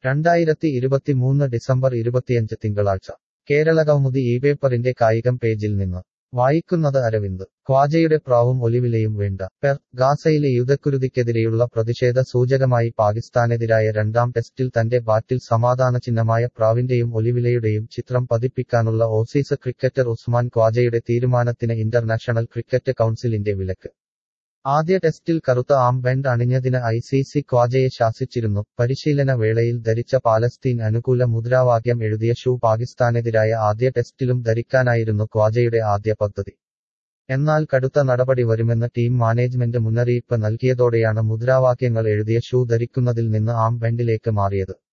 രണ്ടായിരത്തി ഇരുപത്തിമൂന്ന് ഡിസംബർ ഇരുപത്തിയഞ്ച് തിങ്കളാഴ്ച കേരള കൗമുദി ഈ പേപ്പറിന്റെ കായികം പേജിൽ നിന്ന് വായിക്കുന്നത് അരവിന്ദ് ഖ്വാജയുടെ പ്രാവും ഒലിവിലയും വേണ്ട പെർ ഗാസയിലെ യുദ്ധക്കുരുതിക്കെതിരെയുള്ള പ്രതിഷേധ സൂചകമായി പാകിസ്ഥാനെതിരായ രണ്ടാം ടെസ്റ്റിൽ തന്റെ ബാറ്റിൽ സമാധാന ചിഹ്നമായ പ്രാവിന്റെയും ഒലിവിലയുടെയും ചിത്രം പതിപ്പിക്കാനുള്ള ഓസീസ് ക്രിക്കറ്റർ ഉസ്മാൻ ഖ്വാജയുടെ തീരുമാനത്തിന് ഇന്റർനാഷണൽ ക്രിക്കറ്റ് കൗൺസിലിന്റെ വിലക്ക് ആദ്യ ടെസ്റ്റിൽ കറുത്ത ആം ബാൻഡ് അണിഞ്ഞതിന് ഐ സി സി ഖ്വാജയെ ശാസിച്ചിരുന്നു പരിശീലന വേളയിൽ ധരിച്ച പാലസ്തീൻ അനുകൂല മുദ്രാവാക്യം എഴുതിയ ഷൂ പാകിസ്ഥാനെതിരായ ആദ്യ ടെസ്റ്റിലും ധരിക്കാനായിരുന്നു ഖ്വാജയുടെ ആദ്യ പദ്ധതി എന്നാൽ കടുത്ത നടപടി വരുമെന്ന് ടീം മാനേജ്മെന്റ് മുന്നറിയിപ്പ് നൽകിയതോടെയാണ് മുദ്രാവാക്യങ്ങൾ എഴുതിയ ഷൂ ധരിക്കുന്നതിൽ നിന്ന് ആം ബാൻഡിലേക്ക് മാറിയത്